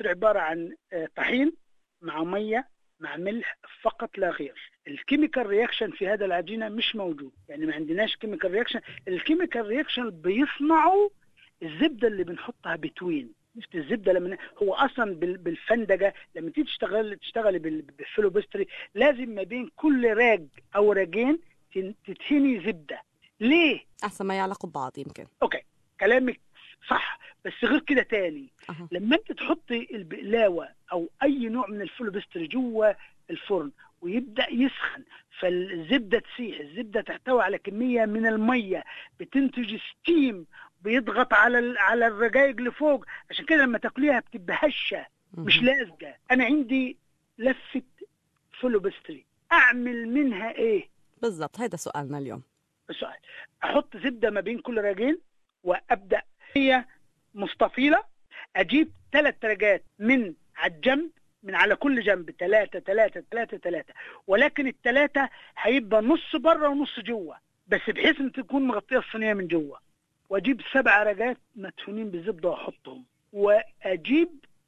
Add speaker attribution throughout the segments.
Speaker 1: بستري عباره عن آه، طحين مع ميه مع ملح فقط لا غير الكيميكال رياكشن في هذا العجينه مش موجود يعني ما عندناش كيميكال رياكشن الكيميكال رياكشن بيصنعوا الزبده اللي بنحطها بتوين شفت الزبده لما هو اصلا بال- بالفندقه لما تيجي تشتغل تشتغلي بال- بالفلوبستري لازم ما بين كل راج او راجين تن- تدهني زبده ليه؟
Speaker 2: احسن ما يعلقوا ببعض يمكن
Speaker 1: اوكي كلامك صح بس غير كده تاني
Speaker 2: أها.
Speaker 1: لما انت تحطي البقلاوه او اي نوع من الفلوبستري جوه الفرن ويبدا يسخن فالزبده تسيح الزبده تحتوي على كميه من الميه بتنتج ستيم بيضغط على ال- على الرجايج لفوق عشان كده لما تاكليها بتبقى هشه مش
Speaker 2: مهم.
Speaker 1: لازقه انا عندي لفه فلوبستري اعمل منها ايه
Speaker 2: بالضبط هيدا سؤالنا اليوم
Speaker 1: السؤال احط زبده ما بين كل راجين وابدا هي مستطيله اجيب ثلاث رجات من على الجنب من على كل جنب ثلاثة ثلاثة ثلاثة ثلاثة ولكن الثلاثة هيبقى نص بره ونص جوه بس بحيث ان تكون مغطية الصينية من جوه واجيب سبع رجات مدهونين بالزبدة واحطهم واجيب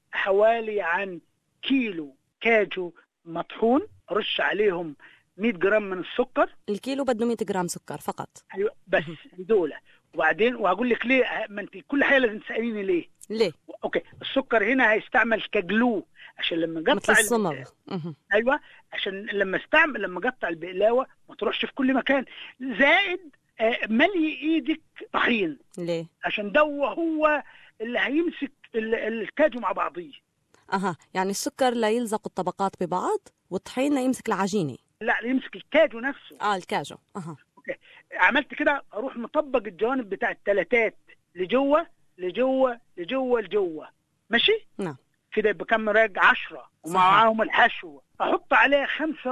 Speaker 1: حوالي عن كيلو كاجو مطحون رش عليهم 100 جرام من السكر
Speaker 2: الكيلو بده 100 جرام سكر فقط
Speaker 1: ايوه بس دول وبعدين وهقول لك ليه ما انت كل حاجه لازم تساليني ليه
Speaker 2: ليه
Speaker 1: اوكي السكر هنا هيستعمل كجلو عشان لما
Speaker 2: مثل
Speaker 1: نقطع ال-
Speaker 2: الصمغ مهم.
Speaker 1: ايوه عشان لما استعمل لما اقطع البقلاوه ما تروحش في كل مكان زائد آه، ملي ايدك طحين
Speaker 2: ليه
Speaker 1: عشان ده هو اللي هيمسك ال- الكاجو مع بعضيه
Speaker 2: اها يعني السكر لا يلزق الطبقات ببعض والطحين لا يمسك العجينه
Speaker 1: لا يمسك الكاجو نفسه
Speaker 2: اه الكاجو اها
Speaker 1: عملت كده اروح مطبق الجوانب بتاع التلاتات لجوه لجوه لجوه لجوه ماشي
Speaker 2: نعم
Speaker 1: كده يبقى كم راج 10 ومعاهم الحشو احط عليها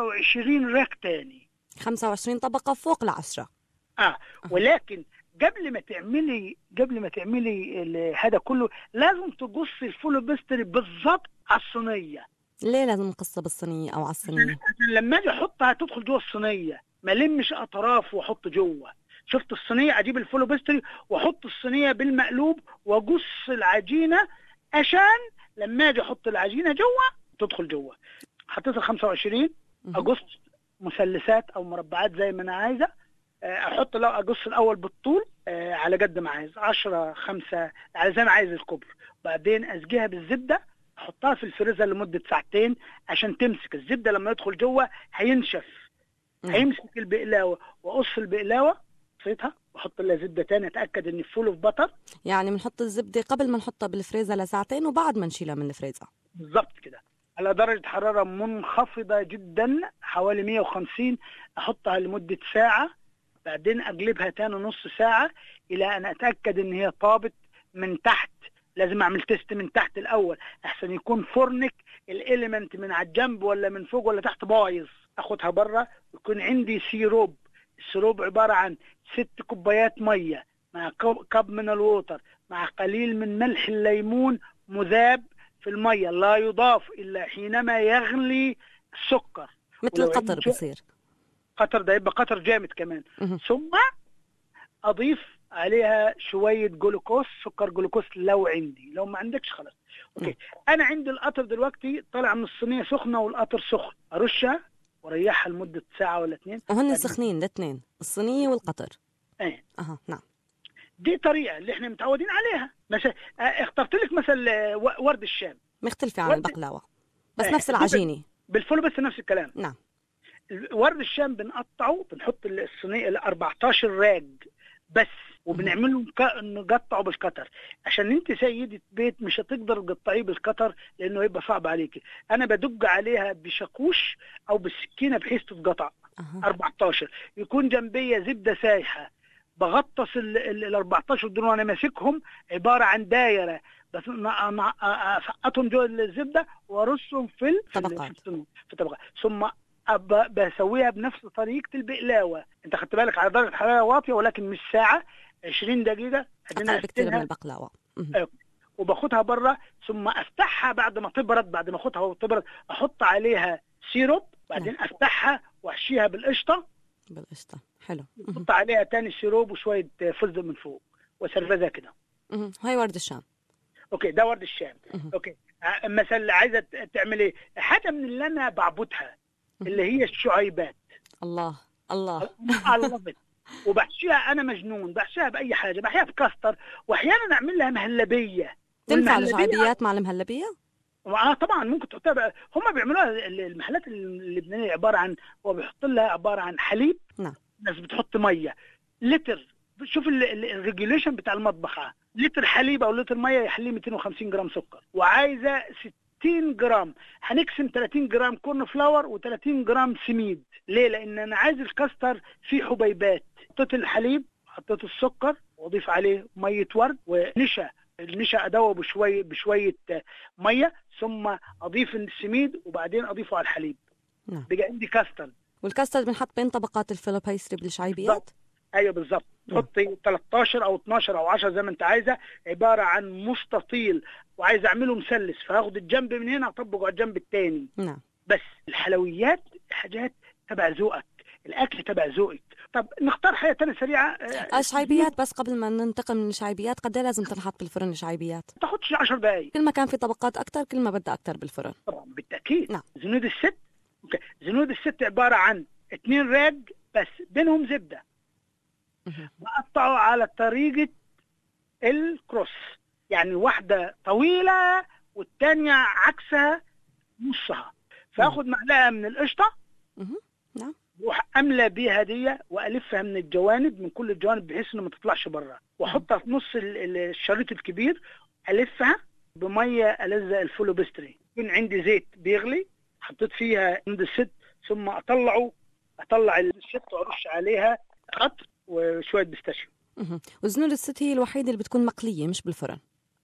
Speaker 1: 25 راج تاني
Speaker 2: 25 طبقه فوق العشرة
Speaker 1: اه ولكن قبل ما تعملي قبل ما تعملي ال- هذا كله لازم تقصي الفول بيستري بالظبط على الصينيه
Speaker 2: ليه لازم نقصها بالصينيه او على الصينيه
Speaker 1: عشان لما اجي احطها تدخل جوه الصينيه ما لمش اطراف واحط جوه شفت الصينيه اجيب الفول بيستري واحط الصينيه بالمقلوب واقص العجينه عشان لما اجي احط العجينه جوه تدخل جوه حطيت ال 25
Speaker 2: مهم.
Speaker 1: اقص مثلثات او مربعات زي ما انا عايزه آه، احط لو اقص الاول بالطول آه، على قد ما عايز 10 5 على زي ما عايز الكبر بعدين اسقيها بالزبده احطها في الفريزر لمده ساعتين عشان تمسك الزبده لما يدخل جوه هينشف
Speaker 2: نعم.
Speaker 1: هيمسك البقلاوه واقص البقلاوه قصيتها واحط لها زبده تانية اتاكد ان فول اوف بتر
Speaker 2: يعني بنحط الزبده قبل ما نحطها بالفريزر لساعتين وبعد ما نشيلها من الفريزر
Speaker 1: بالظبط كده على درجة حرارة منخفضة جدا حوالي 150 أحطها لمدة ساعة بعدين أقلبها تاني نص ساعة إلى أن أتأكد إن هي طابت من تحت لازم أعمل تيست من تحت الأول أحسن يكون فرنك الإليمنت من على الجنب ولا من فوق ولا تحت بايظ أخدها بره يكون عندي سيروب السيروب عبارة عن ست كوبايات مية مع كوب كب من الووتر مع قليل من ملح الليمون مذاب في المية لا يضاف إلا حينما يغلي السكر
Speaker 2: مثل
Speaker 1: ولو
Speaker 2: القطر
Speaker 1: عندي شو-
Speaker 2: بصير
Speaker 1: قطر ده يبقى قطر جامد كمان
Speaker 2: مهم.
Speaker 1: ثم أضيف عليها شوية جلوكوز سكر جلوكوز لو عندي لو ما عندكش خلاص أوكي أنا عندي القطر دلوقتي طالع من الصينية سخنة والقطر سخن أرشها وأريحها لمدة ساعة ولا اتنين
Speaker 2: وهن
Speaker 1: بعدين-
Speaker 2: سخنين الاثنين الصينيه والقطر
Speaker 1: إيه.
Speaker 2: اها نعم
Speaker 1: دي طريقة اللي احنا متعودين عليها مثلا آه، اخترت لك مثل آه، و- ورد الشام
Speaker 2: مختلفه عن
Speaker 1: ورد-
Speaker 2: البقلاوه بس
Speaker 1: إيه،
Speaker 2: نفس
Speaker 1: دي بال-
Speaker 2: العجينه
Speaker 1: بالفل بس نفس الكلام
Speaker 2: نعم
Speaker 1: ورد الشام بنقطعه بنحط الصينيه ال 14 راج بس وبنعمله ك- نقطعه بالقطر عشان انت سيدة بيت مش هتقدر تقطعيه بالقطر لانه هيبقى صعب عليكي انا بدق عليها بشاكوش او بالسكينه بحيث تتقطع
Speaker 2: اها
Speaker 1: 14 يكون جنبية زبده سايحه بغطس ال ال- ال 14 دول وانا ماسكهم عباره عن دايره بس ن- ن- اسقطهم جوه الزبده وارصهم في ال- في ال-
Speaker 2: طبقات.
Speaker 1: في الصينية- في طبقات ثم أب- بسويها بنفس طريقه البقلاوه انت خدت بالك على درجه حراره واطيه ولكن مش ساعه 20 دقيقه بعدين
Speaker 2: اقل بكثير من
Speaker 1: أفتلها
Speaker 2: البقلاوه مهم.
Speaker 1: أيوة. وباخدها بره ثم افتحها بعد ما تبرد بعد ما اخدها وتبرد احط عليها سيروب بعدين افتحها واحشيها بالقشطه
Speaker 2: بالقشطه حلو مهم.
Speaker 1: احط عليها تاني سيروب وشويه فستق من فوق وسرفزها كده
Speaker 2: مهم. هاي ورد الشام
Speaker 1: اوكي ده ورد الشام
Speaker 2: مهم.
Speaker 1: اوكي ع- مثلا عايزه ت- تعمل ايه حاجه من اللي انا بعبدها اللي هي الشعيبات
Speaker 2: الله الله
Speaker 1: علمت وبحشيها انا مجنون بحشيها باي حاجه بحشيها بكاستر واحيانا اعمل لها مهلبيه
Speaker 2: تنفع
Speaker 1: والمهلبية-
Speaker 2: الشعيبيات مع المهلبيه
Speaker 1: اه طبعا ممكن تحطها بقى هم بيعملوها ال- المحلات اللبنانيه عباره عن هو بيحط لها عباره عن حليب
Speaker 2: نعم.
Speaker 1: ناس بتحط ميه لتر شوف الريجوليشن بتاع المطبخ آه. لتر حليب او لتر ميه يحليه 250 جرام سكر وعايزه 60 جرام هنقسم 30 جرام كورن فلاور و30 جرام سميد ليه لان انا عايز الكاستر فيه حبيبات حطيت الحليب حطيت السكر واضيف عليه ميه ورد ونشا النشا ادوبه بشويه بشويه آه، ميه ثم اضيف السميد وبعدين اضيفه على الحليب
Speaker 2: نعم.
Speaker 1: بقى عندي كاستر
Speaker 2: والكاسترد بنحط بين طبقات الفيلو بايستري بالشعيبيات
Speaker 1: ايوه بالظبط
Speaker 2: نعم.
Speaker 1: تحطي 13 او 12 او 10 زي ما انت عايزه عباره عن مستطيل وعايز اعمله مثلث فهاخد الجنب من هنا اطبقه على الجنب الثاني
Speaker 2: نعم
Speaker 1: بس الحلويات حاجات تبع ذوقك الاكل تبع ذوقك طب نختار حاجه ثانيه سريعه آه،
Speaker 2: الشعيبيات بس قبل ما ننتقل من الشعيبيات قد إيه لازم تنحط بالفرن الشعيبيات
Speaker 1: ما تاخدش 10 دقائق
Speaker 2: كل ما كان في طبقات اكثر كل ما بدها اكثر بالفرن
Speaker 1: طبعا بالتاكيد
Speaker 2: نعم.
Speaker 1: زنود الست أوكي. زنود الست عباره عن اثنين راج بس بينهم زبده
Speaker 2: مهم.
Speaker 1: بقطعه على طريقه الكروس يعني واحده طويله والثانيه عكسها نصها فاخد معلقه من القشطه
Speaker 2: مهم. نعم
Speaker 1: واروح املى بيها دي والفها من الجوانب من كل الجوانب بحيث انه ما تطلعش بره واحطها في نص ال- ال- الشريط الكبير الفها بميه الزق الفولو بيستري يكون عندي زيت بيغلي حطيت فيها عند الست ثم اطلعه اطلع الست وارش عليها قطر وشويه بيستاشيو
Speaker 2: مهم. وزنود الست هي الوحيده اللي بتكون مقليه مش بالفرن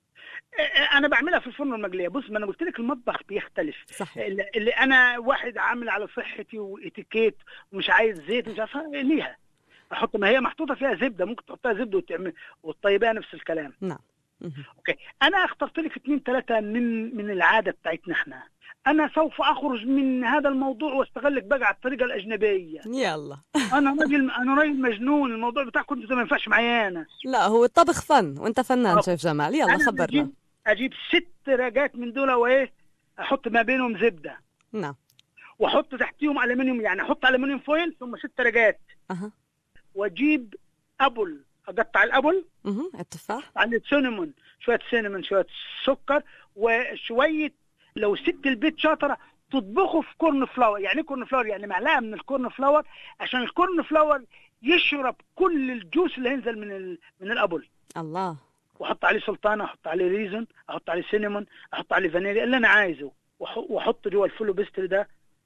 Speaker 1: انا بعملها في الفرن المقليه بص ما انا قلت لك المطبخ بيختلف
Speaker 2: صحيح
Speaker 1: اللي اللي انا واحد عامل على صحتي واتيكيت ومش عايز زيت مش عارف ليها احط ما هي محطوطه فيها زبده ممكن تحطها زبده وتعمل وتطيبها نفس الكلام
Speaker 2: نعم مهم.
Speaker 1: اوكي انا اخترت لك اثنين ثلاثه من من العاده بتاعتنا احنا انا سوف اخرج من هذا الموضوع واستغلك بقى على الطريقه الاجنبيه
Speaker 2: يلا
Speaker 1: انا راجل انا راجل مجنون الموضوع بتاعكم انتوا ما ينفعش معايا انا
Speaker 2: لا هو الطبخ فن وانت فنان
Speaker 1: أوه.
Speaker 2: شيف جمال يلا
Speaker 1: أنا
Speaker 2: خبرنا
Speaker 1: اجيب اجيب ست راجات من دول وايه احط ما بينهم زبده
Speaker 2: نعم
Speaker 1: واحط تحتيهم الومنيوم يعني احط الومنيوم فويل ثم ست رجات
Speaker 2: اها
Speaker 1: واجيب ابل اقطع الابل
Speaker 2: مهم. التفاح
Speaker 1: على سينمون شويه سينمون شويه سكر وشويه لو ست البيت شاطره تطبخه في كورن فلاور يعني ايه كورن فلاور يعني معلقه من الكورن فلاور عشان الكورن فلاور يشرب كل الجوس اللي هينزل من ال... من الابل
Speaker 2: الله
Speaker 1: واحط عليه سلطانه احط عليه ريزن احط عليه سينمون احط عليه فانيليا اللي انا عايزه وأح- واحط جوه الفولو بيستري ده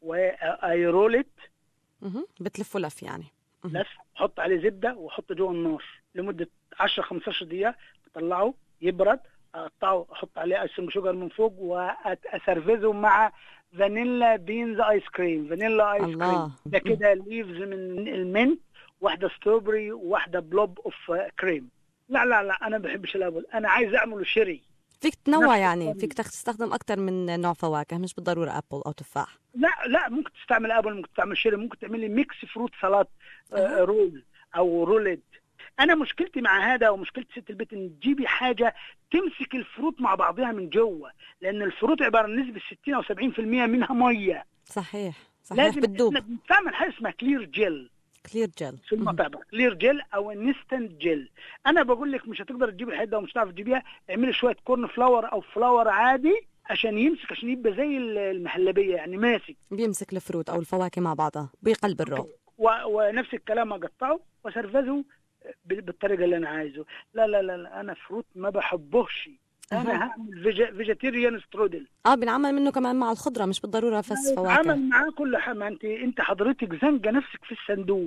Speaker 1: وايرولت
Speaker 2: مهم. بتلف ولف يعني مهم.
Speaker 1: لف احط عليه زبده واحط جوه النار لمده 10 15 دقيقه اطلعه يبرد اقطعه احط عليه ايسنج شوجر من فوق واسرفزه مع فانيلا بينز ايس كريم فانيلا ايس كريم
Speaker 2: الله.
Speaker 1: ده كده ليفز من المنت واحده ستروبري وواحده بلوب اوف كريم لا لا لا انا ما بحبش الابل انا عايز اعمله شيري
Speaker 2: فيك تنوع
Speaker 1: نفس
Speaker 2: يعني
Speaker 1: الطريقة.
Speaker 2: فيك تستخدم اكثر من نوع فواكه مش بالضروره ابل او تفاح
Speaker 1: لا لا ممكن تستعمل ابل ممكن تستعمل شيري ممكن تعملي ميكس فروت سلطات
Speaker 2: أها.
Speaker 1: آه، رول او رولد انا مشكلتي مع هذا ومشكله ست البيت ان تجيبي حاجه تمسك الفروت مع بعضها من جوه لان الفروت عباره عن نسبه 60 او 70% منها ميه
Speaker 2: صحيح صحيح
Speaker 1: لازم
Speaker 2: بتدوب
Speaker 1: إحنا بنستعمل حاجه اسمها كلير جيل
Speaker 2: كلير جل
Speaker 1: في المطابخ كلير جيل او انستنت جيل انا بقول لك مش هتقدر تجيب الحاجات ده ومش هتعرف تجيبيها اعملي شويه كورن فلاور او فلاور عادي عشان يمسك عشان يبقى زي المهلبيه يعني ماسك
Speaker 2: بيمسك الفروت او الفواكه مع بعضها بقلب الرو
Speaker 1: و... ونفس الكلام اقطعه وسرفزه بال- بالطريقه اللي انا عايزه لا لا لا, لا انا فروت ما بحبهش
Speaker 2: أها.
Speaker 1: انا هعمل فيجا... فيجيتيريان سترودل
Speaker 2: اه بنعمل منه كمان مع الخضره مش بالضروره بس فواكه
Speaker 1: عمل معاه كل حاجه ما انت انت حضرتك زنقه نفسك في الصندوق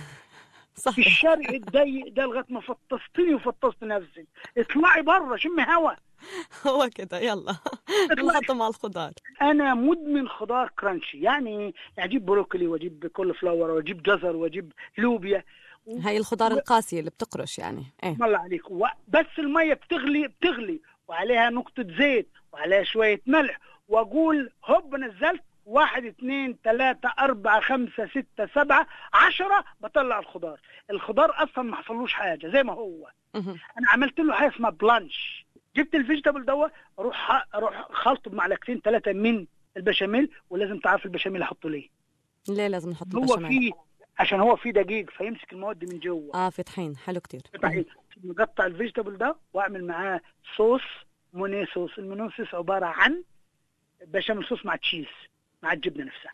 Speaker 1: في
Speaker 2: صحيح
Speaker 1: الشارع الضيق ده لغايه ما فطستني وفطست نفسي اطلعي بره شمي هوا
Speaker 2: هو كده يلا
Speaker 1: اطلعي
Speaker 2: بنحطه مع الخضار
Speaker 1: انا مدمن خضار كرانشي يعني يعني اجيب بروكلي واجيب كول فلاور واجيب جزر واجيب لوبيا
Speaker 2: هاي الخضار القاسيه اللي بتقرش يعني ايه
Speaker 1: الله عليك و- بس الميه بتغلي بتغلي وعليها نقطة زيت وعليها شوية ملح واقول هوب نزلت واحد اثنين ثلاثة أربعة خمسة ستة سبعة عشرة بطلع الخضار الخضار أصلا ما حصلوش حاجة زي ما هو
Speaker 2: مهم.
Speaker 1: أنا عملت له حاجة اسمها بلانش جبت الفيجيتابل دوت اروح ح- اروح خلطه بمعلقتين ثلاثه من البشاميل ولازم تعرف البشاميل احطه ليه
Speaker 2: ليه لازم نحط
Speaker 1: هو
Speaker 2: البشاميل
Speaker 1: فيه عشان هو فيه دقيق فيمسك المواد من جوه
Speaker 2: اه في طحين حلو كتير
Speaker 1: طيب نقطع الفيجيتابل ده واعمل معاه صوص موني صوص الموني صوص عباره عن بشاميل صوص مع تشيز مع الجبنه نفسها